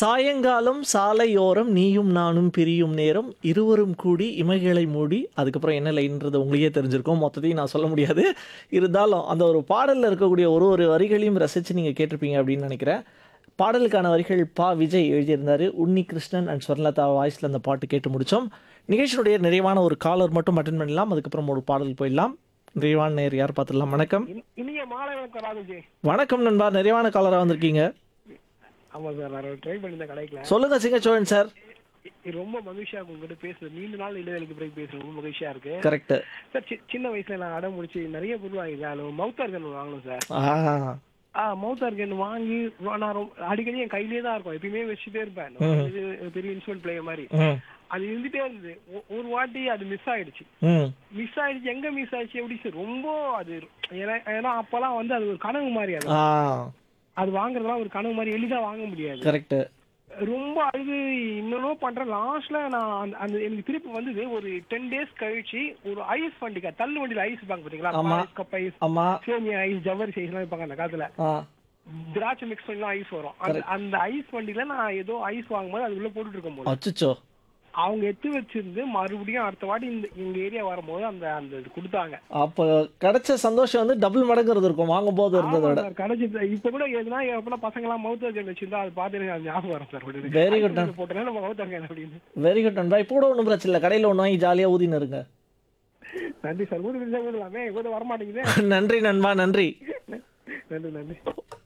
சாயங்காலம் சாலையோரம் நீயும் நானும் பிரியும் நேரம் இருவரும் கூடி இமைகளை மூடி அதுக்கப்புறம் என்ன லைன்றது உங்களுக்கே தெரிஞ்சிருக்கும் மொத்தத்தையும் நான் சொல்ல முடியாது இருந்தாலும் அந்த ஒரு பாடலில் இருக்கக்கூடிய ஒரு ஒரு வரிகளையும் ரசித்து நீங்கள் கேட்டிருப்பீங்க அப்படின்னு நினைக்கிறேன் பாடலுக்கான வரிகள் பா விஜய் எழுதியிருந்தார் உன்னி கிருஷ்ணன் அண்ட் ஸ்வர்ணலதா வாய்ஸில் அந்த பாட்டு கேட்டு முடித்தோம் நிகழ்ச்சியினுடைய நிறைவான ஒரு காலர் மட்டும் அட்டன் பண்ணலாம் அதுக்கப்புறம் ஒரு பாடல் போயிடலாம் நிறைவான நேர் யார் பார்த்துடலாம் வணக்கம் இனி- இனிய மாலை வணக்கம் ராகுஜி வணக்கம் நண்பா நிறைவான காலராக வந்திருக்கீங்க ஆமா சார் நான் ட்ரை பண்ணியிருந்தேன் கடைக்குல சொல்லுங்க சிங்கச்சோழன் சார் இது ரொம்ப மகிழ்ச்சியா இருக்கு உங்ககிட்ட பேசுறது நீண்ட நாள் இடைவெளிக்கு பிறகு பேசுறது ரொம்ப மகிழ்ச்சியா இருக்கு கரெக்ட் சார் சி- சின்ன வயசுல நான் அடம் முடிச்சு நிறைய பொருள் வாங்கிருக்கேன் மவுத் ஆர்கன் வாங்கணும் சார் ஆ ஆ மவுத் ஆர்கன் வாங்கி ரொ- நான் ரொம்ப- அடிக்கடி என் கையிலேயே தான் இருக்கும் எப்பயுமே வச்சுட்டே இருப்பேன் இது பெரிய இன்ஸ்ட்ருமெண்ட் பிளேயர் மாதிரி ம் அது இருந்துட்டே இருந்தது ஒ- ஒரு வாட்டி அது மிஸ் ஆயிடுச்சு ம் மிஸ் ஆயிடுச்சு எங்க மிஸ் ஆயிடுச்சு எப்படி சார் ரொம்ப அது ஏன்னா ஏன்னா அப்பெல்லாம் வந்து அது ஒரு கனவு மாதிரி அது ஆ அது வாங்குறதுலாம் ஒரு கனவு மாதிரி எளிதா வாங்க முடியாது கரெக்ட் ரொம்ப அழுது இன்னொன்னும் பண்றேன் லாஸ்ட்ல நான் அந்த- அந்த எனக்கு திருப்பி வந்தது ஒரு டென் டேஸ் கழிச்சு ஒரு ஐஸ் வண்டிக்கா தள்ளு வண்டியில ஐஸ் பாங்க பாத்தீங்களா ஆமா. பால் கப் ஐஸ் ஆமா சேமியா ஐஸ் ஜவ்வரிசி ஐஸ் எல்லாம் வைப்பாங்க அந்த காலத்துல ஆ திராட்சை மிக்ஸ் பண்ணி ஐஸ் வரும் அந்த அந்த ஐஸ் வண்டியில நான் ஏதோ ஐஸ் வாங்கும்போது அது உள்ள போட்டுட்டு இருக்கும் போது அச்சுச்சோ அவங்க எடுத்து வச்சிருந்து மறுபடியும் அடுத்த வாட்டி இந்த எங்க ஏரியா வரும்போது அந்த அந்த இது கொடுத்தாங்க அப்போ கிடைச்ச சந்தோஷம் வந்து டபுள் மடங்கு இருக்கும் வாங்கும் போது இருந்ததை விட கிடைச்சது இப்ப கூட எதுனா எப்பனா பசங்க எல்லாம் மவுத் ஆர்கன் வச்சிருந்தா அது பார்த்து எனக்கு அது ஞாபகம் வரும் சார் உடனே. Very good, ice போட்டேன்னா நம்ம மவுத் ஆர்கன் அப்படின்னு வெரி குட் நண்பா இப்போ கூட ஒன்றும் பிரச்சனை இல்லை கடையில் ஒன்று வாங்கி ஜாலியாக ஊதின்னு இருங்க நன்றி சார் ஊருக்கு விருந்தா ஊதலாமே கூட வரமாட்டேங்குது நன்றி நண்பா நன்றி நன்றி நன்றி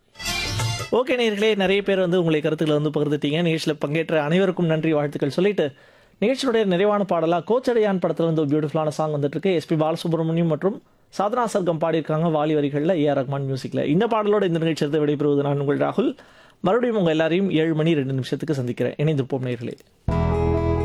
ஓகே நேர்களே நிறைய பேர் வந்து உங்களை கருத்துக்களை வந்து பகிர்ந்துட்டீங்க நிகழ்ச்சியில் பங்கேற்ற அனைவருக்கும் நன்றி வாழ்த்துக்கள் சொல்லிட்டு நிகழ்ச்சியுடைய நிறைவான பாடலாக கோச்சடையான் படத்தில் வந்து ஒரு பியூட்டிஃபுல்லான சாங் வந்துட்டு இருக்கு எஸ்பி பாலசுப்ரமணியம் மற்றும் சாதனா சர்க்கம் பாடியிருக்காங்க வாலி வரிகளில் ஏஆர் ரஹ்மான் மியூசிக்கில் இந்த பாடலோட இந்த நிகழ்ச்சியத்தை விடைபெறுவது நான் உங்கள் ராகுல் மறுபடியும் உங்கள் எல்லாரையும் ஏழு மணி ரெண்டு நிமிஷத்துக்கு சந்திக்கிறேன் இணைந்திருப்போம் நேர்களே